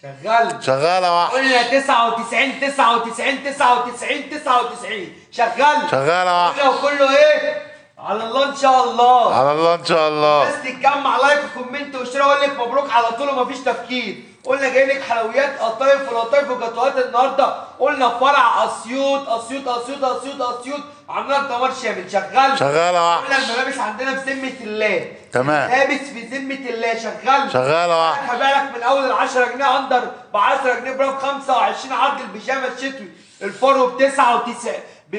شغال شغال يا وحش قلنا 99 99 99 99 شغال شغال يا وحش قلنا وكله ايه على الله ان شاء الله على الله ان شاء الله الناس تتجمع لايك وكومنت واشتري اقول لك مبروك على طول ومفيش تفكير قلنا جاي لك حلويات قطايف ولطايف وجاتوهات النهارده قلنا فرع اسيوط اسيوط اسيوط اسيوط اسيوط عاملين لك دمار شامل شغال شغال يا قلنا وحش الملابس عندنا في ذمه الله تمام. لابس في ذمه الله شغال شغال يا وحش هبيع لك من اول ال 10 جنيه اندر ب 10 جنيه برام 25 عرض البيجامه الشتوي الفرو ب 99 ب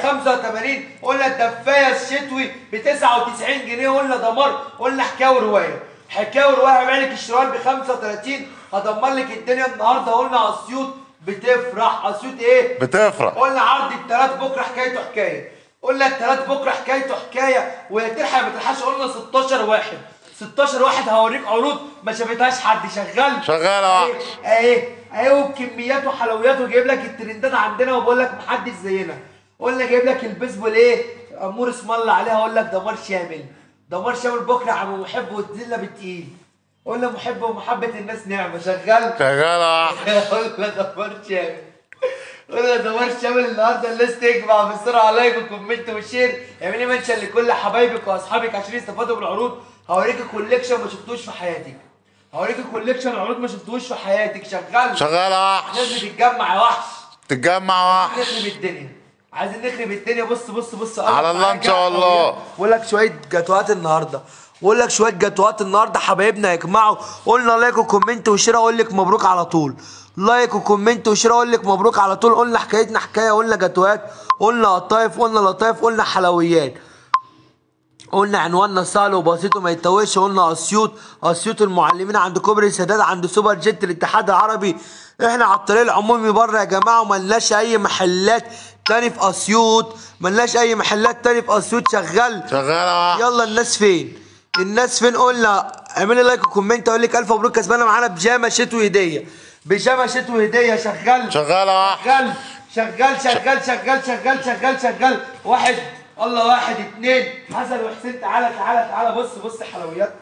185 قلنا الدفايه الشتوي ب 99 جنيه قلنا دمار قلنا حكايه وروايه حكايه وروايه هبيع لك الشروال ب 35 هدمر لك الدنيا النهارده قلنا اسيوط بتفرح اسيوط ايه؟ بتفرح قلنا عرض التلات بكره حكايته حكايه قلنا التلات بكره حكايته حكايه وهي تلحق ما تلحقش قلنا 16 واحد 16 واحد هوريك عروض ما شافتهاش حد شغال شغال يا وحش اهي اهي وبكميات وحلويات وجايب لك الترندات عندنا وبقول لك محدش زينا قلنا جايب لك البيسبول ايه امور اسم الله عليها اقول لك دمار شامل دمار شامل بكره يا عم محب وتزله بالتقيل قلنا محب ومحبه الناس نعمه شغال شغال يا وحش قلنا دمار شامل قلنا دمار شامل النهارده الناس تجمع بسرعه لايك وكومنت وشير اعملي منشن لكل حبايبك واصحابك عشان يستفادوا بالعروض هوريكي كوليكشن ما شفتوش في حياتك هوريكي كوليكشن عروض ما شفتوش في حياتك شغال شغال يا وحش الناس بتتجمع يا وحش تتجمع يا وحش نخرب الدنيا عايزين نخرب الدنيا بص بص بص على الله إن شاء الله. بقول لك شويه جاتوهات النهارده بقول لك شويه جاتوهات النهارده حبايبنا يجمعوا قلنا لايك وكومنت وشير اقول لك مبروك على طول لايك وكومنت وشير اقول لك مبروك على طول قلنا حكايتنا حكايه قلنا جاتوهات قلنا قطايف قلنا لطايف قلنا حلويات قلنا عنواننا سهل وبسيط وما يتوهش قلنا اسيوط اسيوط المعلمين عند كوبري السادات عند سوبر جيت الاتحاد العربي احنا على الطريق العمومي بره يا جماعه وملناش اي محلات تاني في اسيوط ملناش اي محلات تاني في اسيوط شغال شغال يا وحش يلا الناس فين الناس فين قلنا اعملي لايك وكومنت اقول لك الف مبروك كسبانه معانا بيجامه شتوي هديه بيجامه شتوي هديه شغال شغال يا وحش شغال شغال شغال شغال شغال شغال شغال واحد الله واحد اتنين حسن وحسين تعالى تعالى تعالى بص بص حلويات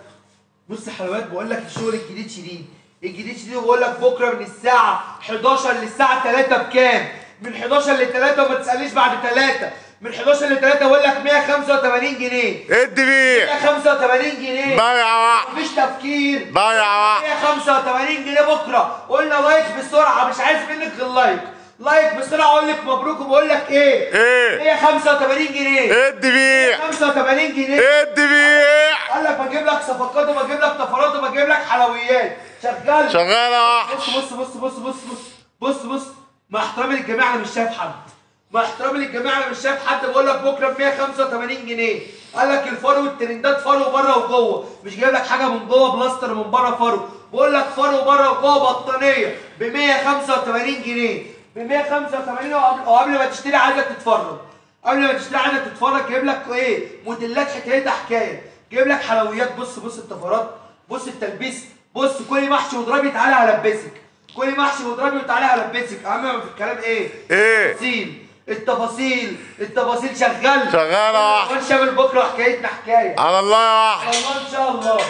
بص حلويات بقول لك الشغل الجديد شديد الجديد شديد وبقول لك بكره من الساعه 11 للساعه 3 بكام؟ من 11 ل 3 وما تسالنيش بعد 3 من 11 ل 3 بقول لك 185 جنيه ادي بيع 185 جنيه بايع يا وحش مفيش تفكير بايع يا وحش 185 جنيه بكره قلنا لايك بسرعه مش عايز منك غير لايك لايك بسرعه اقول لك مبروك وبقول لك ايه ايه 185 جنيه ادي بيع 85 جنيه ادي بيع قال لك بجيب لك صفقات وبجيب لك طفرات وبجيب لك حلويات شغال شغال يا وحش بص بص بص بص بص بص بص بص مع احترامي للجميع انا مش شايف حد مع احترامي للجميع انا مش شايف حد بقول لك بكره ب 185 جنيه قال لك الفرو والترندات فرو بره وجوه مش جايب لك حاجه من جوه بلاستر من بره فرو بقول لك فرو بره وجوه بطانيه ب 185 جنيه ب 185 وقبل وقبل ما تشتري عايزك تتفرج قبل ما تشتري عايزك تتفرج جايب لك ايه موديلات حكايتها حكايه جايب لك حلويات بص بص الطفرات بص التلبيس بص كلي محشي واضربي تعالى هلبسك كلي محشي واضربي وتعالى هلبسك اهم في الكلام ايه ايه التفاصيل التفاصيل التفاصيل شغال شغال يا وحش وان شامل بكره حكايتنا حكايه على الله يا وحش الله ان شاء الله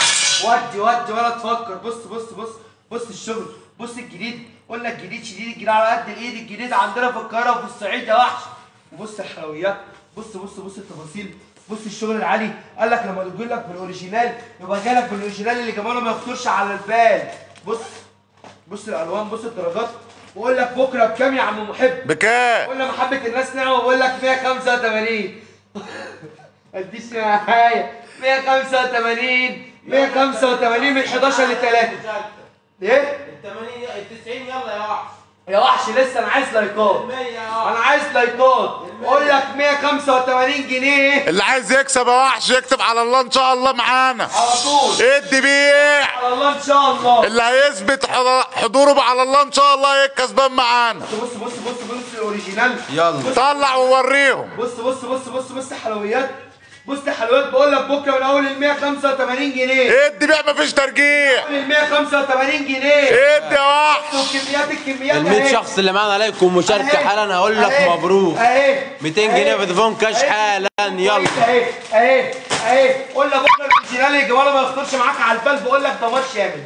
ودي ودي ولا تفكر بص بص بص بص الشغل بص الجديد قلنا الجديد شديد الجديد على قد الايد الجديد عندنا في القاهره وفي الصعيد يا وحش وبص الحلويات بص بص بص التفاصيل بص الشغل العالي قال لك لما تقول لك بالاوريجينال يبقى جاي لك بالاوريجينال اللي كمان ما يخطرش على البال بص بص الالوان بص الدرجات بقول لك بكره بكام يا عم محب بكام قلنا محبة الناس نعمة بقول لك 185 اديش معايا 185 185 من 11 ل 3 ايه؟ ال 80 ال 90 يلا يا وحش يا وحش لسه انا عايز لايكات ال 100 يا انا وحش عايز لايكات اقول لك 185 جنيه اللي عايز يكسب يا وحش يكتب على الله ان شاء الله معانا على طول ادي بيع على الله ان شاء الله اللي هيثبت حض- حضوره على الله ان شاء الله كسبان معانا بص بص بص بص الاوريجينال يلا طلع ووريهم بص بص بص بص بص حلويات بص حلويات بقول لك بكره من اول ال 185 جنيه ادي بيع مفيش ترجيع من ال 185 جنيه ادي يا وحش وكميات الكميات ال 100 أهي. شخص اللي معانا عليكم مشاركه أهي. حالا هقول لك أهي. مبروك اهي 200 جنيه في تليفون كاش حالا يلا اهي اهي اهي قلنا بكره الاوريجينال الجمال ما يخطرش معاك على البال بقول لك دمار شامل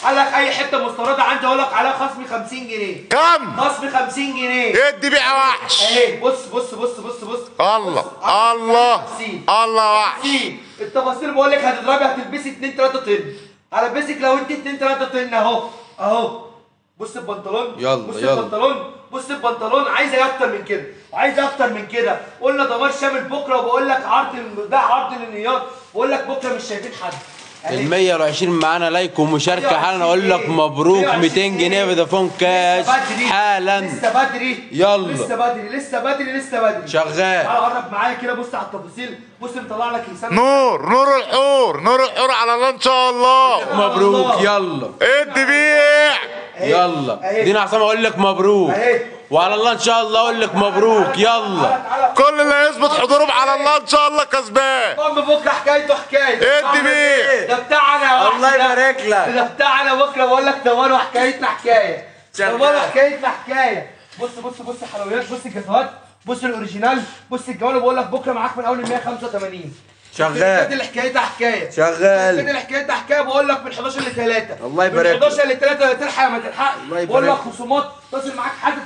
قال لك اي حته مستورده عندي اقول لك عليها خصم 50 جنيه كم خصم 50 جنيه ادي بيع يا وحش اهي بص بص بص بص بص الله بص. الله 50. الله وحش 50. التفاصيل بقول لك هتضربي هتلبسي 2 3 طن هلبسك لو انت 2 3 طن اهو اهو بص البنطلون يلا، بص يلا. البنطلون بص البنطلون عايزه ايه اكتر من كده عايزه اكتر من كده قلنا دمار شامل بكره وبقول لك عرض الم- ده عرض للنيار بقول لك بكره مش شايفين حد أهي. ال 120 معانا لايك ومشاركه حالا اقول لك مبروك 200 جنيه فودافون كاش لسه بدري. حالا لسه بدري يلا. لسه بدري لسه بدري لسه بدري شغال تعال قرب معايا كده بص على التفاصيل بص مطلع لك لسان نور نور الحور نور الحور على الله ان شاء الله مبروك يلا ادي بيع أهي. يلا أهي. دينا عصام اقول لك مبروك أهي. وعلى الله ان شاء الله اقول لك مبروك يلا تعالى تعالى كل اللي يثبت حضوره على الله ان شاء الله كسبان قام بكره حكايته حكايه ادي بيه. ده بتاعنا يا الله وحش ده. يبارك لك. ده بتاعنا بكره بقول لك دمار حكايتنا حكايه شغال. دمار حكايتنا حكايه بص بص بص حلويات بص الجاتوهات بص الاوريجينال بص الجوال بقول لك بكره معاك من اول ال 185 شغال. الحاجات اللي حكايتها حكايه شغال. الحاجات اللي حكايتها حكايه بقول لك من 11 ل 3 الله يبارك من 11 ل 3 لا تلحق ما تلحقش الله يبارك بقول لك لك. خصومات تصل معاك حاجه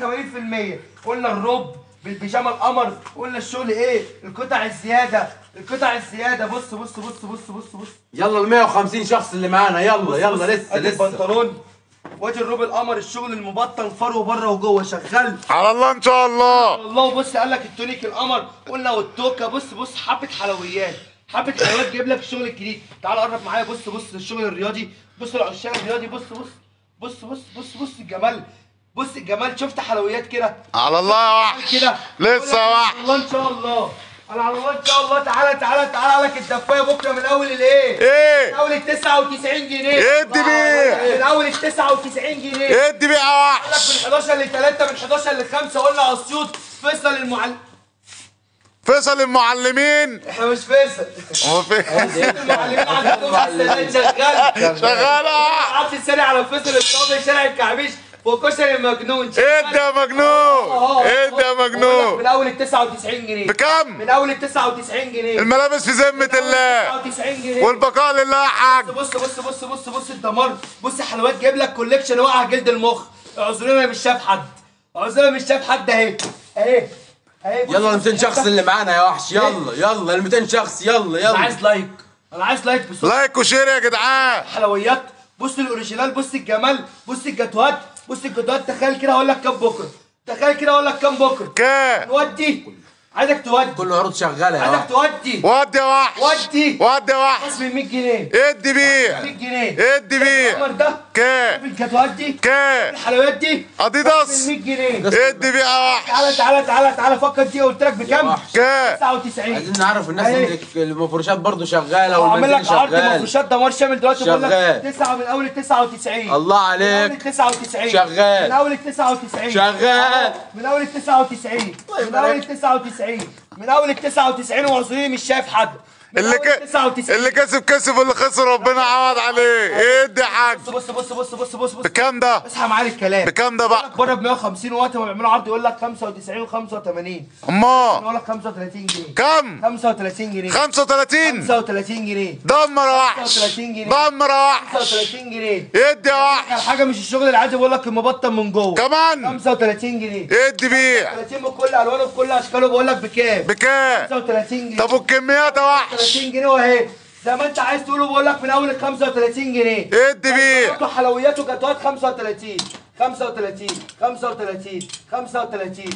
80% قلنا الروب بالبيجامه القمر قلنا الشغل ايه القطع الزياده القطع الزياده بص بص بص بص بص بص يلا ال 150 شخص اللي معانا يلا يلا لسه ادي لسه البنطلون وادي الروب القمر الشغل المبطن فرو بره وجوه شغال على الله ان شاء الله والله بص قال لك التونيك القمر قلنا والتوكه بص بص حبه حلويات حبه حلويات جايب لك الشغل الجديد تعال قرب معايا بص بص الشغل الرياضي بص العشاق الرياضي بص بص بص بص بص بص الجمال بص الجمال شفت حلويات كده على الله يا وحش كده لسه يا وحش الله ان شاء الله انا على الله ان شاء الله تعالى تعالى تعالى لك الدفايه بكره من اول الايه؟ من ايه اول ال 99 جنيه ادي بيه. من اول ال 99 جنيه ادي بيع يا قال لك وحش من 11 ل 3 من 11 ل 5 قلنا اسيوط فيصل المعلم فيصل المعلمين احنا مش فيصل هو في المعلمين عندكم حسنات شغال شغالة قعدت السنه على فيصل الصابر شارع الكعبيش وكشري المجنون ادي يا مجنون ادي يا من مجنون اول ال 99 جنيه بكم من اول ال 99 جنيه الملابس في ذمة الله 99 جنيه والبقاء لله يا حاج بص بص بص بص بص الدمار بص حلويات جايب لك كوليكشن واقع جلد المخ اعذرونا مش شاف حد اعذرونا مش شاف حد اهي اهي اهي بص يلا ال بص 200 شخص اللي معانا يا وحش يلا يلا ال 200 شخص يلا انا يلا عايز لايك انا عايز لايك بس لايك وشير يا جدعان حلويات بص الاوريجينال بص الجمال بص الجاتوهات بص الجاتوهات تخيل كده هقول لك كام بكره تخيل كده هقول لك كام بكره كام نودي عايزك تودي كل عروض شغاله يا عايزك وحش تودي ودي يا وحش ودي ودي يا وحش خصم 100 جنيه ادي بيع 100 جنيه ادي بيع القمر ده شوف كام الجاتوهات دي كام الحلويات دي اديداس 100 جنيه ادي بيع يا وحش تعالى تعالى تعالى تعالى فكر دي قلت لك بكام؟ وحش. كام 99 عايزين نعرف الناس أهي. ان المفروشات برضو شغاله وعامل والبنزين لك عرض شغال مفروشات دمار شامل دلوقتي بقول لك شغال. 9 من اول ال 99 الله من اول ال عليك 99 شغال. من اول ال 99 شغال. من اول ال 99 من اول ال 99 من اول ال 99 واعذروني مش شايف حد من اللي أول ك... ال 99 اللي كسب كسب واللي خسر ربنا عوض عليه ادي يا حاج بص بص بص بص بص بص بكام ده اصحى معايا الكلام بكام ده بقى بره ب 150 وقت ما بيعملوا عرض يقول لك 95 و85 اما يقول لك 35 جنيه كم 35 جنيه 35 35 جنيه دمر يا وحش 35 جنيه دمر يا وحش 35 جنيه ادي يا وحش الحاجه مش الشغل العادي بقول لك المبطن من جوه كمان 35 جنيه ادي بيع 30 بكل الوانه بكل اشكاله بقول لك بكام بكام 35 جنيه طب والكميات يا وحش 30 جنيه واهي زي ما انت عايز تقوله بقول لك من اول ال 35 جنيه ادي بيع حلويات وجاتوهات 35 35 35 35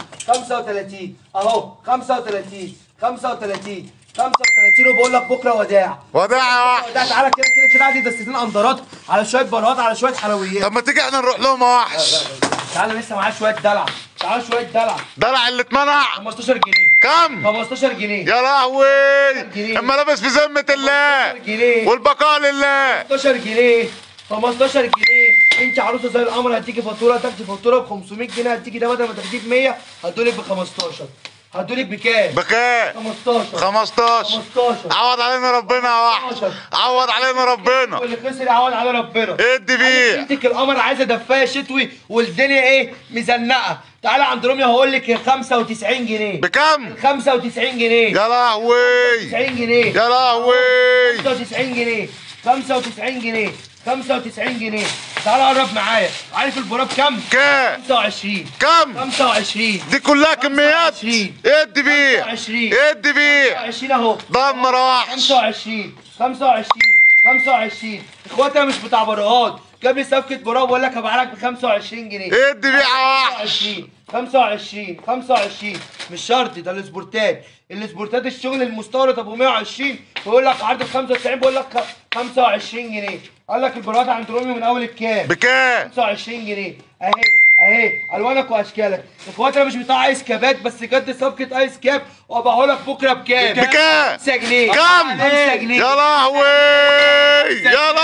35 اهو 35 35 35 وبقول لك بكره وداع وداع يا وحش وداع تعالى كده كده كده عادي دستتين اندرات على شويه برهات على شويه حلويات طب ما تيجي احنا نروح لهم يا وحش تعالى لسه معاه شويه دلع تعالى شويه دلع دلع اللي اتمنع 15 جنيه كم 15 جنيه يا لهوي جنيه. الملابس في ذمة الله جنيه. والبقاء لله 15 جنيه 15 جنيه انت عروسه زي القمر هتيجي فاتوره تاخدي فاتوره ب 500 جنيه هتيجي ده بدل ما تاخديه ب 100 هدولك ب 15 هدولك بكام؟ بكام 15 15 15 عوض علينا ربنا يا وحش عوض علينا ربنا واللي خسر يعوض على ربنا ادي بيع بنتك القمر عايزه دفايه شتوي والدنيا ايه مزنقه تعالى عند روميا هقول لك 95 جنيه بكم 95 جنيه يا لهوي 90 جنيه يا لهوي 95 جنيه 95 جنيه 95 جنيه تعالى قرب معايا عارف البراب كام كام 25 كم 25 دي كلها كميات 25. ادي بيه 25. ادي بيه 25 اهو دمر وحش 25 25 25 اخواتي مش بتاع براءات جاب لي صفقه براء بقول لك هبيع لك ب 25 جنيه ادي بيه يا وحش 25 25 25 مش شرط ده السبورتات السبورتات الشغل المستورد ابو 120 بيقول لك عرض ب 95 بيقول لك 25 جنيه قال لك البراءات عند روميو من اول الكام بكام 25 جنيه اهي اهي الوانك واشكالك اخواتي انا مش بتاع ايس كابات بس جد صفقه ايس كاب وابيعه لك بكره بكام؟ بكام 5 جنيه كم 5 جنيه يا لهوي يا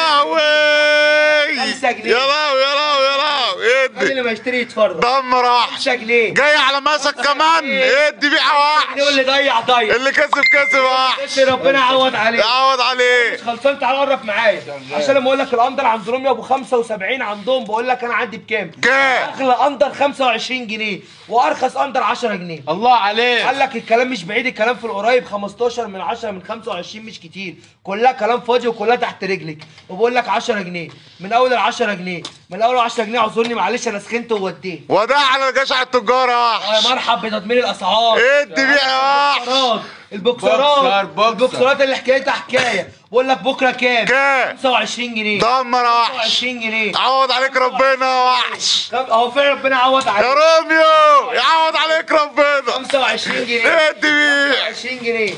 لهوي خمسة جنيه. يا لهوي يا لهوي يا لهوي خلي ادي اللي ما يشتري يتفرج دمر وحش 5 جنيه جاي على مسك كمان ادي بيه يا جنيه واللي وحش ضيع ضيع اللي كسب كسب يا وحش بس ربنا يعوض عليه يعوض عليه خلصان تعالى قرب معايا عشان لما اقول لك الاندر عند روميو ابو 75 عندهم بقول لك انا عندي بكام؟ كام اغلى اندر 25 جنيه وارخص اندر 10 جنيه الله عليك قال لك الكلام مش بعيد الكلام في القريب 15 من 10 من 25 مش كتير كلها كلام فاضي وكلها تحت رجلك وبقول لك 10 جنيه من اول ال 10 جنيه من اول ال 10 جنيه اعذرني معلش انا سخنت ووديت وداع على جشع التجار يا يا وحش مرحب بتضمين الاسعار ادي بيه يا وحش البوكسرات بوكسر، البوكسرات بوكسر. البوكسرات اللي حكايتها حكايه بقول لك بكره كام؟ كام 25 جنيه دمر يا وحش 25 جنيه يعوض عليك ربنا يا وحش طب اهو فعلا ربنا يعوض يا عليك روميو يعوض عليك ربنا 25 جنيه ادي بيه 25 جنيه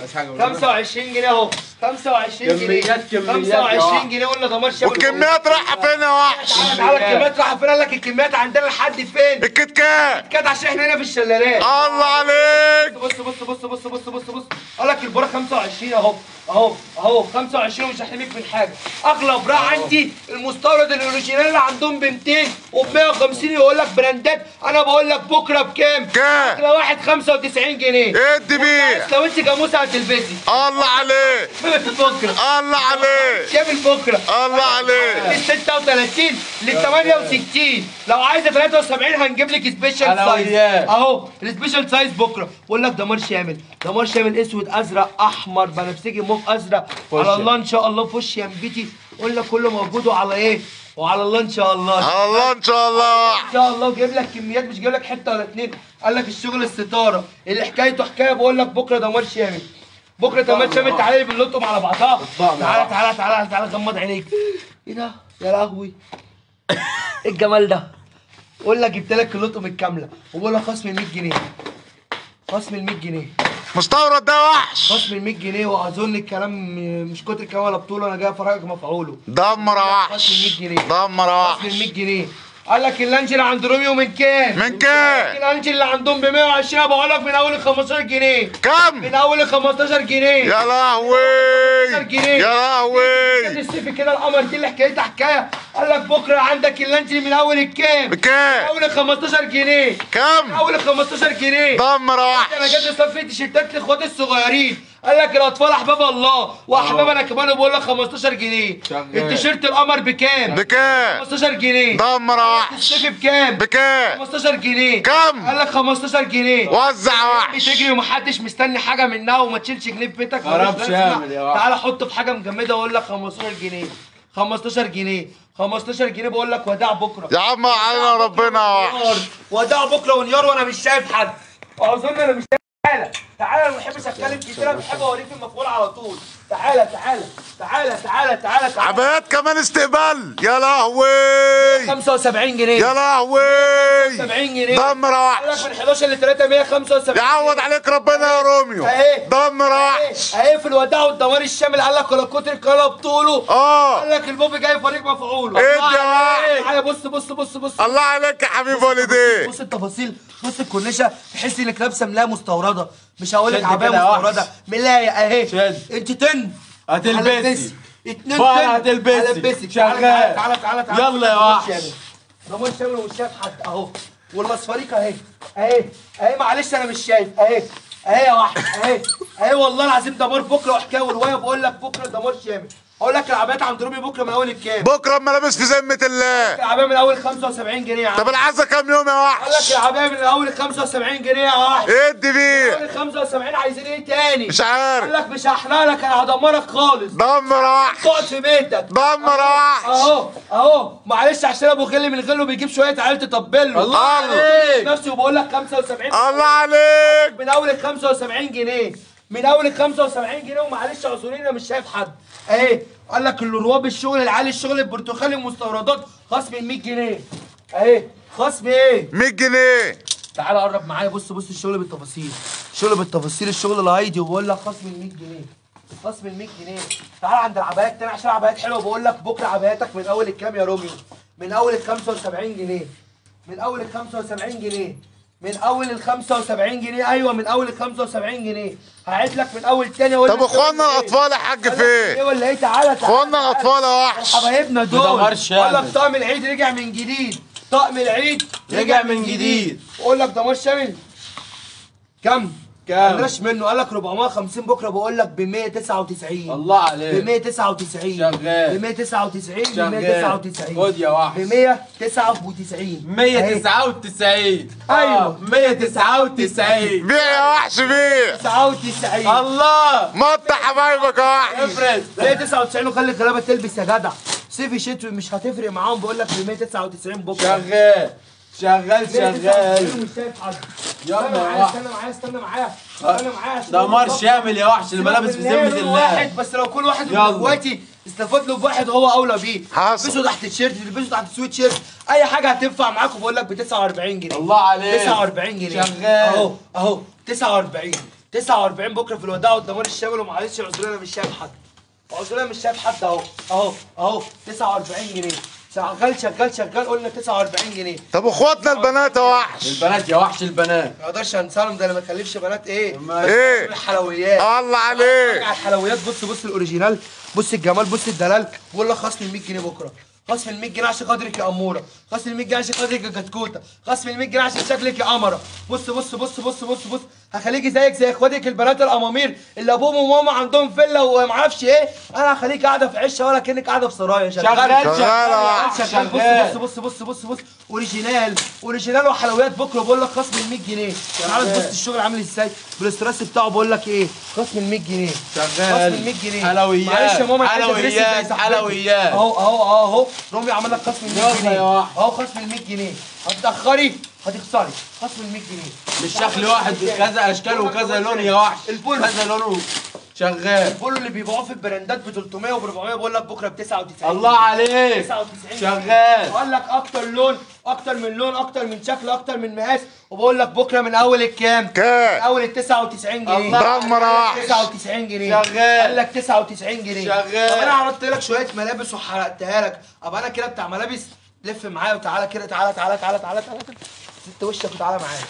25 جنيه اهو 25 جنيه كميات- كميات يا 25 واحد. جنيه ولا دمار شامل والكميات رايحه فين يا وحش تعالى تعالى الكميات رايحه فين قال لك الكميات عندنا لحد فين الكيت كات كانت عشان احنا هنا في الشلالات الله عليك بص بص بص بص بص بص بص قال لك البرا 25 اهو اهو اهو 25 ومش هحرمك من حاجه اغلى برا عندي المستورد الاوريجينال اللي عندهم ب 200 وب 150 يقول لك براندات انا بقول لك بكره بكام؟ كام؟ اغلى واحد 95 جنيه ادي بيه لو انت جاموسه هتلبسي الله عليك بكره الله عليك شامل بكره الله عليك من 36 ل 68 لو عايزه 73 هنجيب لك سبيشال سايز حلويات. اهو السبيشال سايز بكره بقول لك دمار شامل دمار شامل اسود ازرق احمر بنفسجي موف ازرق على فوشيا. الله ان شاء الله فوش ينبتي قول لك كله موجود وعلى ايه وعلى الله ان شاء الله على الله ان شاء الله ان شاء الله وجايب لك كميات مش جايب لك حته ولا اتنين قال لك الشغل الستاره اللي حكايته حكايه بقول لك بكره دمار شامل بكره دمار شامل تعالى بنلطم على بعضها الطعم. تعالى تعالى تعالى تعالى غمض عينيك ايه ده يا لهوي ايه الجمال ده قول لك جبت لك اللطم الكامله وبقول لك خصم ال 100 جنيه خصم ال 100 جنيه مستورد ده وحش خصم ال 100 جنيه واظن الكلام مش كتر الكلام ولا بطوله انا جاي افرجك مفعوله دمر يا خصم ال وحش 100 جنيه دمر يا خصم ال وحش 100 جنيه قال لك اللانجل عند روميو من كام؟ من كام اللانجل اللي عندهم ب 120 بقول لك من اول ال 15 جنيه كم من اول ال 15 جنيه يا لهوي يا لهوي السيف كده القمر دي اللي حكايتها حكايه قال لك بكره عندك اللانجل من اول الكام؟ من بكام اول ال 15 جنيه من كم اول ال 15 جنيه دمر يا انا وحش جبت صفي تيشيرتات لاخواتي الصغيرين قال لك الاطفال احباب الله واحباب انا كمان بقول لك 15 جنيه شغال. التيشيرت القمر بكام؟ بكام 15 جنيه دمر يا وحش السيف بكام؟ بكام 15 جنيه كم؟ قال لك 15 جنيه وزع يا وحش بتجري ومحدش مستني حاجه منها وما تشيلش جنيه في بيتك خراب ملوش لازمة. شامل يا واحد. تعالى حطه في حاجه مجمده واقول لك 15 جنيه 15 جنيه 15 جنيه بقول لك وداع بكره يا عم علينا ربنا يا وحش وداع بكره ونيار وانا مش شايف حد واظن انا مش شايف تعالى تعالى انا ما بحبش اتكلم كتير انا بحب اوريك المفعول على طول تعالى تعالى تعالى تعالى تعالى تعالى عبايات كمان استقبال يا لهوي 75 جنيه يا لهوي 70 جنيه دمر يا قال لك وحش من 11 ل 3 175 يعوض عليك ربنا يا روميو اهي. دمر يا وحش اهي في الوداع والدمار الشامل قال لك ولا كتر الكلام بطوله قال اه لك البوب جاي فريق مفعول إيه الله ده؟ عليك. تعالى بص بص بص بص الله عليك يا حبيب والديك بص التفاصيل بص الكورنيشه تحس انك لابسه ملايه مستورده مش هقول لك شد عبايه كده يا وحش. مستورده ملايه اهي شد. انت تن هتلبسي. هلبسي. اتنين بقى تن هتلبسي. هلبسك شغال. تعالى تعالى تعالى تعالى يلا يا دمار وحش. شامل. دمار شامل ومش شايف حد اهو والمصفريكه اهي اهي اهي معلش انا مش شايف اهي اهي يا وحش اهي اهي والله العظيم دمار بكره وحكايه وروايه بقول لك بكره دمار شامل اقول لك العبايات عند رومي بكره من اول الكام بكره ملابس في ذمه الله العبايه من اول 75 جنيه يا عم طب العزة كام يوم يا اقول وحش لك العبايه من اول 75 جنيه يا واحد ادي بيه اول 75 عايزين ايه تاني مش قال عارف لك مش هحرق لك انا هدمرك خالص دمر يا وحش تقعد في بيتك دمر يا وحش اهو اهو معلش عشان ابو غل من غله بيجيب شويه عيال تطبل له الله عليك نفسي وبقول لك 75 الله عليك من اول ال 75 جنيه من اول ال 75 جنيه ومعلش اعذروني انا مش شايف حد اهي قال لك الرواب الشغل العالي الشغل البرتقالي المستوردات خصم ال 100 جنيه اهي خصم ايه 100 جنيه تعالى قرب معايا بص بص الشغل بالتفاصيل الشغل بالتفاصيل الشغل الهايدي وبقول لك خصم ال 100 جنيه خصم ال 100 جنيه تعالى عند العبايات تاني عشان العبايات حلوه بقول لك بكره عباياتك من اول الكام يا روميو من اول ال 75 جنيه من اول ال 75 جنيه من اول ال 75 جنيه ايوه من اول ال 75 جنيه هعيد لك من اول تاني اقول طب لك اخوانا إيه؟ الاطفال يا حاج قال لك ايه فين ولا ايه تعالى تعالى اخوانا تعالى. الاطفال يا وحش حبايبنا دول دمار شامل. قال لك طقم العيد رجع من جديد طقم العيد رجع من جديد. اقول لك دمار شامل كم؟ كام؟ بلاش منه قال لك 450 بكره بقول لك ب 199 الله ب عليك 199 شغال. ب 199 ب شغال 199 خد يا ب وحش 199 199 أيوة. آه، 199 بيع يا وحش بيع 99 الله مط حبايبك يا وحش افرد 199 وخلي الغلابه تلبس يا جدع صيفي شتوي مش هتفرق معاهم بقول لك ب 199 بكره شغال شغال شغال مش شايف حد يلا استنى يا معايا واحد. استنى معايا استنى معايا استنى معايا عشان دمار بالظبط. شامل يا وحش الملابس في ذمة لون الله واحد بس لو كل واحد من يلا. اخواتي استفاد له بواحد هو اولى بيه حصل. تلبسوا تحت التيشيرت تلبسوا تحت السويت شيرت اي حاجه هتنفع معاكم بقول لك ب 49 جنيه الله عليك 49 جنيه شغال. اهو اهو 49 49 بكره في الوداع والدمار الشامل ومعلش اعذروني انا مش شايف حد اعذروني انا مش شايف حد اهو اهو اهو 49 جنيه شغال شغال شغال قلنا 49 جنيه طب اخواتنا البنات يا وحش البنات يا وحش البنات ما اقدرش انساهم ده انا ما اكلفش بنات ايه ايه الحلويات الله عليك على الحلويات بص بص الاوريجينال بص الجمال بص الدلال بقول لك خصم ال 100 جنيه بكره خصم ال 100 جنيه عشان خاطرك يا اموره خصم ال 100 جنيه عشان خاطرك يا كتكوته خصم ال 100 جنيه عشان شكلك يا قمره بص بص بص بص بص بص هخليكي زيك زي اخواتك البنات الامامير اللي ابوهم وماما عندهم فيلا ومعرفش ايه انا هخليك قاعده في عشه ولا كانك قاعده في سرايا شغال شغال. شغال شغال بص شغال بص بص بص بص بص اوريجينال اوريجينال وحلويات بكره بقول لك خصم ال 100 جنيه تعال بص الشغل عامل ازاي بالاسترس بتاعه بقول لك ايه خصم ال 100 جنيه شغال. خصم ال 100 جنيه حلويات. معلش يا ماما أنا عايز أدرسك زي حلويات. صاحبتي. حلويات. اهو اهو اهو اهو رومي عمل لك خصم ال 100 يلا جنيه يا واحد. اهو خصم ال 100 جنيه هتتاخري هتخسري خصم ال 100 جنيه مش شكل واحد كذا اشكال وكذا لون يا وحش البولو. كذا لونه شغال البولو اللي بيبيعوه في البراندات ب 300 و 400 بقول لك بكره ب 99 الله عليك 99 شغال بقول لك اكتر لون اكتر من لون اكتر من شكل اكتر من مقاس وبقول لك بكره من اول الكام؟ من كام اول ال 99 جنيه الله دمر يا وحش 99 جنيه شغال. قال لك 99 جنيه شغال. طب انا عرضت لك شويه ملابس وحرقتها لك ابقى انا كده بتاع ملابس لف معايا وتعالى كده تعالى تعالى تعالى تعالى تعالى تعالى. ست وشك وتعالى معايا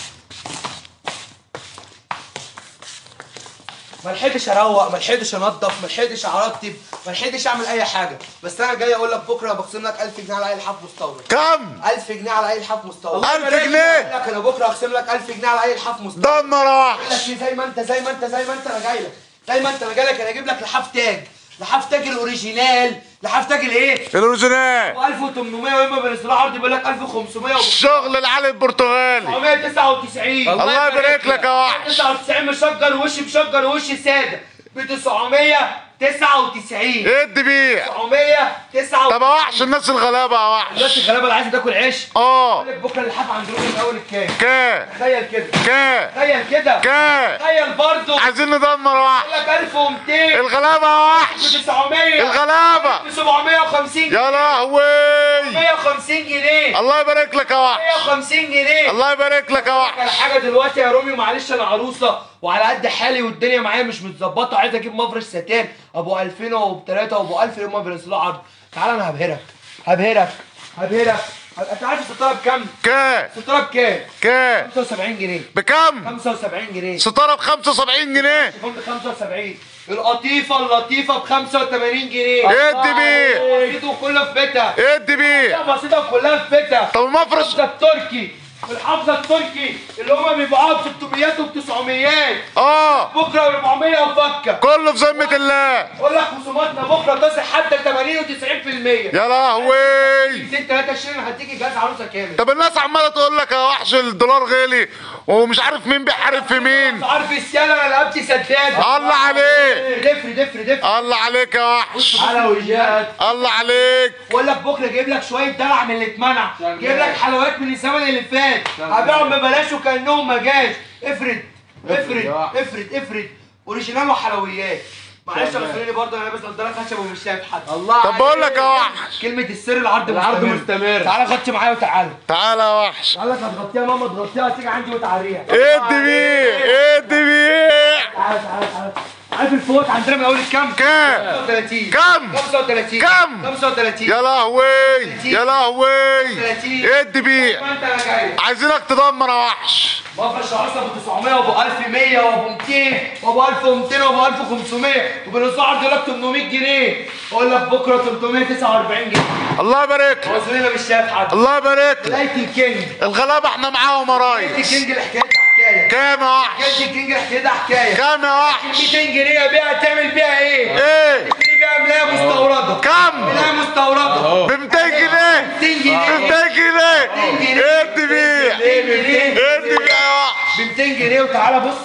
ما لحقتش اروق ما لحقتش انضف ما لحقتش ارتب ما لحقتش اعمل اي حاجه بس انا جاي اقول لك بكره بخصم لك 1000 جنيه على اي لحاف مستورد كم 1000 جنيه على اي لحاف مستورد 1000 جنيه بقول لك انا بكره هخصم لك 1000 جنيه على اي لحاف مستورد دمر يا بقول وحش لك زي ما انت زي ما انت زي ما انت انا جاي لك زي ما انت انا جاي لك انا اجيب لك لحاف تاج لحاف تاج الاوريجينال لحاف تاج الايه؟ الاوريجينال 1800 واما بالاصطلاح عرض بيقول لك 1500 و الشغل العلي البرتغالي 999 الله يبارك لك يا وحش 99 مشجر ووش مشجر ووش ساده ب 999 ادي بيع 999 طب يا وحش الناس الغلابه يا وحش الناس الغلابه اللي عايزه تاكل عيش اه يقول لك بكره اللحاف عند رومي من اول الكام كام تخيل كده كام تخيل كده كام تخيل برضه عايزين ندمر يا وحش يقول لك 1200 الغلابه يا وحش 900 الغلابه 750 يا لهوي 150 جنيه الله يبارك لك يا وحش 150 جنيه الله يبارك لك يا وحش على حاجه دلوقتي يا رومي معلش انا عروسه وعلى قد حالي والدنيا معايا مش متظبطه عايز اجيب مفرش ستان ابو 2000 وابو 3 وابو 1000 يوم ما بينزلوا عرض تعالى انا هبهرك هبهرك هبهرك انت عارف الستاره بكام؟ كام الستاره بكام؟ كام 75 جنيه بكم 75 جنيه ستاره ب 75 جنيه فندق 75 القطيفه اللطيفه ب 85 جنيه ادي بيه بسيطه كلها في بيتها ادي بيه بسيطه كلها في بيتها طب المفرش القبضه التركي الحافظه التركي اللي هم بيبيعوها ب 600 وب 900 اه بكره 400 وفكه كله في ذمه الله اقول لك خصوماتنا بكره تصل حتى 80 و90% يا لهوي 223 هتيجي جهاز عروسه كامل طب الناس عماله تقول لك يا وحش الدولار غالي ومش عارف مين بيحارب في مين عارف السياله انا رقبتي سداده الله عليك دفر دفر دفر الله عليك يا وحش حلويات الله عليك بقول لك بكره جايب لك شويه دلع من اللي اتمنع جايب لك حلويات من الزمن اللي فات هبيعهم ببلاش وكانهم ما جاش افرد افرد افرد افرد اوريجينال وحلويات معلش يا خليني برضه انا لابس نضاره خشب ومش شايف حد الله طب بقول لك يا وحش كلمه السر العرض العرض مستمر مستمر. تعالى غطي معايا وتعالى تعالى يا وحش تعالى هتغطيها ماما تغطيها تيجي عندي وتعريها ادي بيه ادي بيه تعالى تعالى تعالى عارف الفوت عندنا من اول الكام كام 35 كم؟ 35 كم؟ 35 يا لهوي يا لهوي ادي بيه ما انت انا جاي عايزينك تدمر يا وحش مفرش عصا ب 900 وابو 1100 وابو 200 وابو 1200 وابو 1500 وبنص عرض لك 800 جنيه اقول لك بكره 349 جنيه الله يبارك لك وصلنا مش شايف حد الله يبارك لك لقيت الكينج الغلابه احنا معاهم يا لقيت ريس الكينج الحكايه حكايه كام يا وحش لقيت الكينج الحكايه حكايه كام يا وحش 200 جنيه بيها تعمل بيها ايه؟ ايه تشتري بيها ملايه مستورده كم ملايه مستورده ب 200 جنيه 200 جنيه ب 200 جنيه ادي بيه 200 جنيه ادي بيه يا وحش ب 200 جنيه وتعالى بص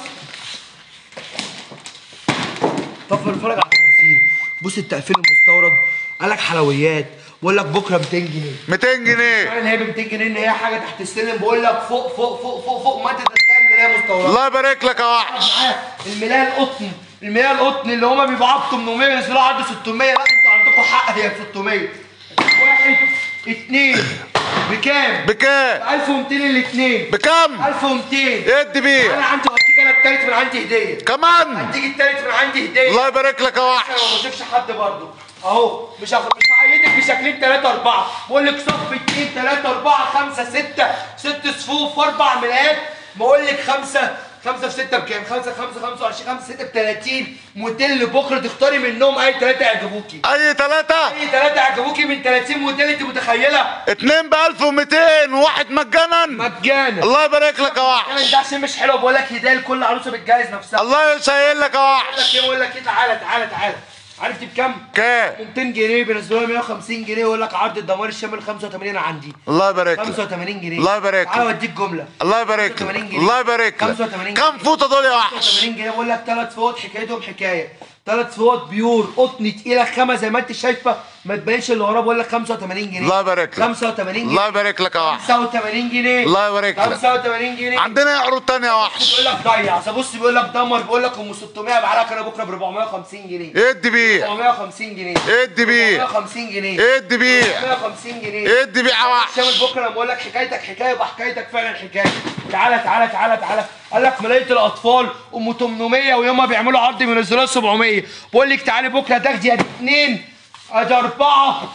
طب اتفرج على التفاصيل بص التقفيل المستورد قال لك حلويات بقول لك بكره 200 جنيه 200 جنيه فعلا هي ب 200 جنيه ان هي حاجه تحت السلم بقول لك فوق فوق فوق فوق فوق ما تتخيل ملايه مستورده الله يبارك لك يا وحش معاه الملايه القطن الملايه القطن اللي هما بيبيعوها ب 800 ينزلوها عند 600 لا انتوا عندكم حق هي ب 600 واحد اتنين بكام؟ بكام 1200 الاثنين بكام 1200 ادي بيه انا عندي هديك انا التالت من عندي هديه كمان هديك التالت من عندي هديه الله يبارك لك يا انا وحش ما بشوفش حد برضه اهو مش هاخد مش هعيدك بشكلين ثلاثة أربعة بقول لك صف اتنين ثلاثة أربعة خمسة ستة ست صفوف أربع ملايات بقول لك خمسة خمسة في ستة بكام؟ خمسة خمسة خمسة وعشرين خمسة ستة ب 30 موديل بكرة تختاري منهم أي ثلاثة يعجبوكي اي ثلاثة أي ثلاثة يعجبوكي من 30 موديل أنت متخيلة؟ اتنين ب 1200 وواحد مجانا مجانا الله يبارك لك يا انا وحش ده عشان مش حلو بقول لك هدايا لكل عروسه بتجهز نفسها الله يسهل لك يا بقول وحش لك ايه بقول لك ايه تعالى تعالى تعالى عارف دي بكام؟ كام 200 جنيه بينزلوها 150 جنيه ويقول لك عرض الدمار الشامل 85 انا عندي الله يبارك لك 85 جنيه الله يبارك تعالى لك. اوديك جمله الله يبارك لك 85 جنيه. الله يبارك لك 85 كم فوطه دول يا وحش 85 جنيه بقول لك ثلاث فوط حكايتهم حكايه ثلاث فوط بيور قطن تقيله خامه زي ما انت شايفه ما تبينش اللي وراه بقول لك 85 جنيه الله يبارك لك 85 جنيه الله يبارك لك يا وحش 85 جنيه الله يبارك لك. 85 جنيه عندنا عروض تانية يا وحش بيقول لك ضيع أصل بص بيقول لك دمر بيقول لك ام 600 ابيع لك انا بكره ب 450 جنيه ادي بيه 450 جنيه ادي بيه 450 جنيه ادي بيه 450 جنيه ادي بيه يا وحش شامل بكره لما بقول لك حكايتك حكايه يبقى حكايتك فعلا حكايه تعالى تعالى تعالى تعالى قال لك ملايه الاطفال ام 800 ويوم بيعملوا عرض بينزلوها 700 بقول لك تعالي بكره تاخدي ادي اثنين ادي اربعه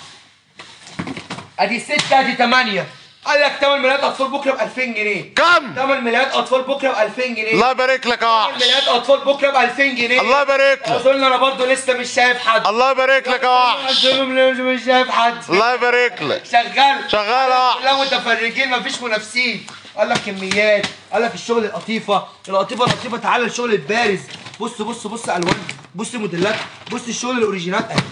ادي سته ادي ثمانيه قال لك ثمن ملايات اطفال بكره ب 2000 جنيه كم ثمن ملايات اطفال بكره ب 2000 جنيه الله يبارك لك يا ثمن وحش ملايات اطفال بكره ب 2000 جنيه الله يبارك لك اظن انا برضو لسه مش شايف حد الله يبارك لك يا وحش أظن مش شايف حد الله يبارك لك شغال شغال يا وحش لا متفرجين مفيش منافسين قال لك كميات قال لك الشغل القطيفه القطيفه اللطيفه تعالى الشغل البارز بص بص بص الوان بص موديلات بص الشغل الاوريجينال اهي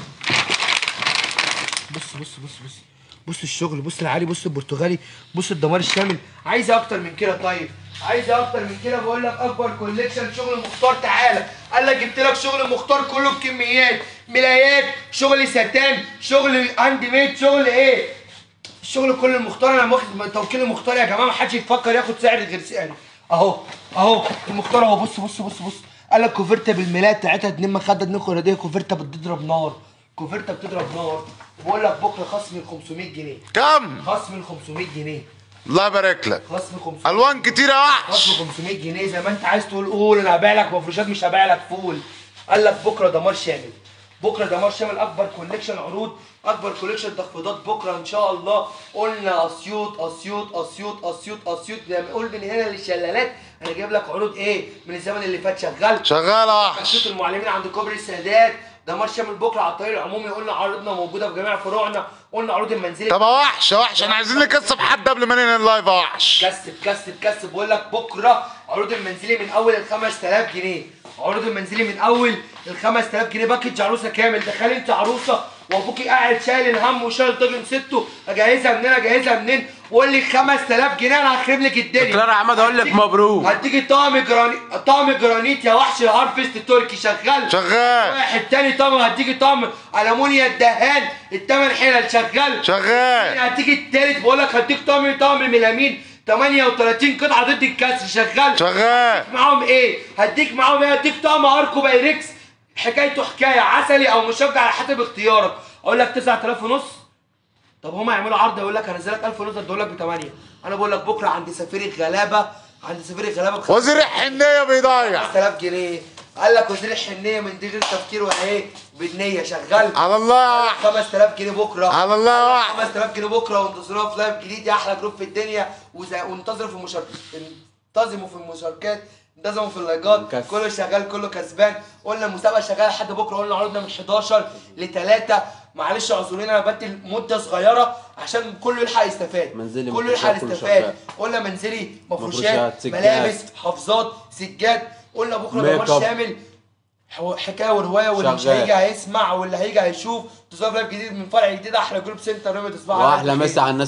بص بص بص بص بص الشغل بص العالي بص البرتغالي بص الدمار الشامل عايزه اكتر من كده طيب عايزه اكتر من كده بقول لك اكبر كوليكشن شغل مختار تعالى قال لك جبت لك شغل مختار كله بكميات ملايات شغل ستان شغل هاند ميد شغل ايه الشغل كل المختار انا واخد توكيل المختار يا جماعه ما حدش يفكر ياخد سعر غير سعري اهو اهو المختار اهو بص بص بص بص قال لك كوفرتا بالملايات بتاعتها اتنين مخده اتنين خراديه كوفرتا بتضرب نار كوفرتا بتضرب نار بقول لك بكره خصم ال 500 جنيه كم خصم ال 500 جنيه الله يبارك لك خصم 500 الوان كتير يا وحش خصم 500 جنيه زي ما انت عايز تقول قول انا هبيع لك مفروشات مش هبيع لك فول قال لك بكره دمار شامل بكره دمار شامل اكبر كوليكشن عروض اكبر كوليكشن تخفيضات بكره ان شاء الله قلنا اسيوط اسيوط اسيوط اسيوط اسيوط لما نقول من هنا للشلالات انا جايب لك عروض ايه من الزمن اللي فات شغال شغال يا وحش اسيوط المعلمين عند كوبري السادات ده ماتش شامل بكره على الطريق العمومي قلنا عروضنا موجوده في جميع فروعنا قلنا عروض المنزلي طب يا وحش يا وحش احنا عايزين نكسب حد قبل ما ننهي اللايف يا وحش كسب كسب كسب بقول لك بكره عروض المنزلي من اول ال 5000 جنيه عروض المنزلي من اول ال 5000 جنيه باكج عروسه كامل تخيل انت عروسه وابوكي قاعد شايل الهم وشايل طاجن سته اجهزها منين اجهزها منين وقول لي 5000 جنيه انا هخرب لك الدنيا دكتور عماد اقول لك هديك- مبروك هديك طقم جرانيت طقم جرانيت يا وحش الهارفست التركي شغال شغال واحد تاني طقم هديك طقم المونيا الدهان التمن حلل شغال شغال هتيجي التالت بقول لك هديك طقم طقم ميلامين 38 قطعه ضد الكسر شغال شغال معاهم ايه؟ هديك معاهم ايه؟ هديك طقم اركو بايركس حكايته حكايه عسلي او مشجع على حسب اختيارك اقول لك 9000 ونص طب هما يعملوا عرض يقول لك هنزلك 1000 ونص اديه لك ب 8 انا بقول لك بكره عند سفير الغلابه عند سفير الغلابه ب وزير الحنيه بيضيع 5000 جنيه قال لك وزير الحنيه من دي غير تفكير ولا ايه؟ بالنيه شغال على الله يا وحش 5000 جنيه بكره على الله يا وحش 5000 جنيه بكره وانتظرونا في لايف جديد يا احلى جروب في الدنيا وزي- وانتظروا في المشاركات انتظموا في المشاركات انتظموا في اللايكات مكسب. كله شغال كله كسبان قلنا المسابقه شغاله لحد بكره قلنا عرضنا من 11 ل 3 معلش اعذرونا انا بدي مده صغيره عشان كله يلحق يستفاد منزلي كله يلحق مفروشات كله يستفاد شغال. قلنا منزلي مفروشات مفروشات، سجاد. ملابس حافظات سجاد قلنا بكره ده ميك ماتش اب. شامل حو- حكايه وروايه واللي مش شغال. هيجي هيسمع واللي هيجي هيشوف تصرف لايف جديد من فرع جديد احلى جروب سنتر ريموت اسمعها واحلى مسا على الناس